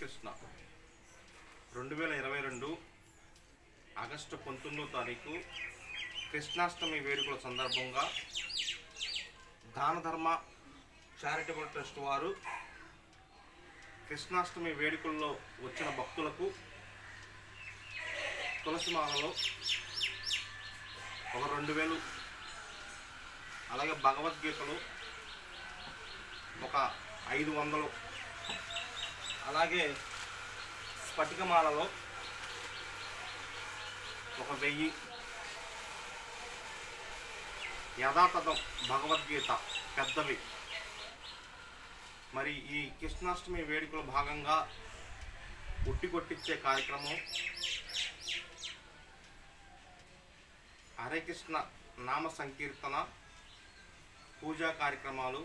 కృష్ణ రెండు వేల ఇరవై రెండు ఆగస్టు పంతొమ్మిదో తారీఖు కృష్ణాష్టమి వేడుకల సందర్భంగా దాన ధర్మ చారిటబుల్ ట్రస్ట్ వారు కృష్ణాష్టమి వేడుకల్లో వచ్చిన భక్తులకు తులసిమాలలో ఒక రెండు వేలు అలాగే భగవద్గీతలు ఒక ఐదు వందలు అలాగే స్ఫటికమాలలో ఒక వెయ్యి యథాతథం భగవద్గీత పెద్దవి మరి ఈ కృష్ణాష్టమి వేడుకల భాగంగా ఉట్టి కొట్టించే కార్యక్రమం హరే కృష్ణ నామ సంకీర్తన పూజా కార్యక్రమాలు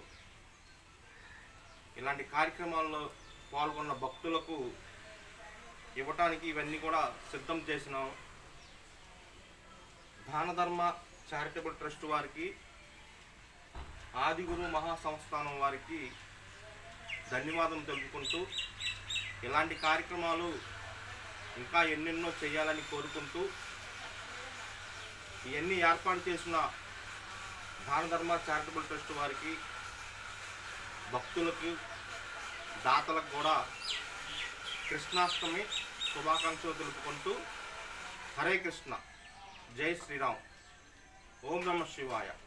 ఇలాంటి కార్యక్రమాల్లో పాల్గొన్న భక్తులకు ఇవ్వటానికి ఇవన్నీ కూడా సిద్ధం చేసినాం దాన ధర్మ చారిటబుల్ ట్రస్ట్ వారికి ఆదిగురు మహాసంస్థానం వారికి ధన్యవాదం తెలుపుకుంటూ ఇలాంటి కార్యక్రమాలు ఇంకా ఎన్నెన్నో చేయాలని కోరుకుంటూ ఇవన్నీ ఏర్పాటు చేసిన దాన ధర్మ చారిటబుల్ ట్రస్ట్ వారికి భక్తులకు దాతలకు కూడా కృష్ణాష్టమి శుభాకాంక్షలు తెలుపుకుంటూ హరే కృష్ణ జై శ్రీరామ్ ఓం నమ శివాయ